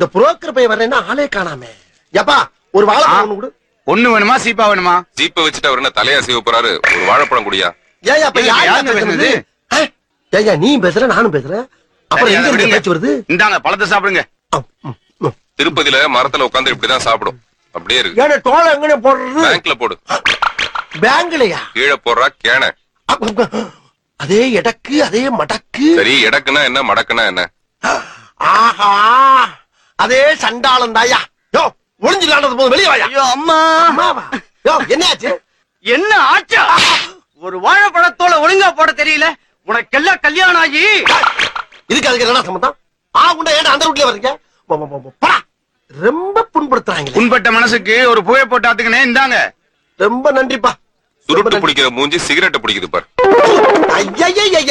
இந்த புரோக்கர் பையன் வரேன்னா ஆளே காணாமே எப்பா ஒரு வாழைப்பழம் ஒண்ணு கொடு ஒண்ணு வேணுமா சீப்பா வேணுமா ஜீப்ப வச்சுட்டு அவர் என்ன தலையா சீவ போறாரு ஒரு வாழைப்பழம் குடியா ஏயா இப்ப இல்ல, யாருயா யாருங்க பேசுறது பேசுனது? ஆ? ஏய்யா நீ பேசுற நானும் பேசுறேன் அப்புறம் சரி, எங்க அதை இருந்து விடுங்க. பேச்சு வருது இந்தாங்க பழத்தை சாப்பிடுங்க ஆ, ம், ம். திருப்பதியில மரத்துல உட்கார்ந்து இப்படிதான் சாப்பிடும் அப்படியே இருக்கு ஏன்னா தோலை எங்கன போடுறது பேங்க்ல போடு பேங்க்லயா கீழே போடுறா கேன அப்ப, அதே எடக்கு அதே மடக்கு சரி எடக்குனா என்ன மடக்குனா என்ன ஆஹா அதே சண்டாளம் தாயா யோ ஒளிஞ்சிலானது போது வெளியே வாயா ஐயோ அம்மா அம்மாவா யோ என்னாச்சு என்ன ஆச்சா ஒரு வாழைப்பழத்தோல ஒழுங்கா போட தெரியல உனக்கெல்லாம் கல்யாணம் ஆகி இதுக்கு அதுக்கு என்ன சம்பந்தம் ஆ உண்டா ஏன்டா அந்த ரூட்லயே வர்றீங்க போ, போ, போ, போ, போடா. ரொம்ப புண்படுத்துறாங்களே புண்பட்ட மனசுக்கு ஒரு புகை போட்டு ஆத்துக்கனே இந்தாங்க ரொம்ப நன்றிப்பா சுருட்டு பிடிக்கிற மூஞ்சி சிகரெட்டை பிடிக்குது பாரு ஐயா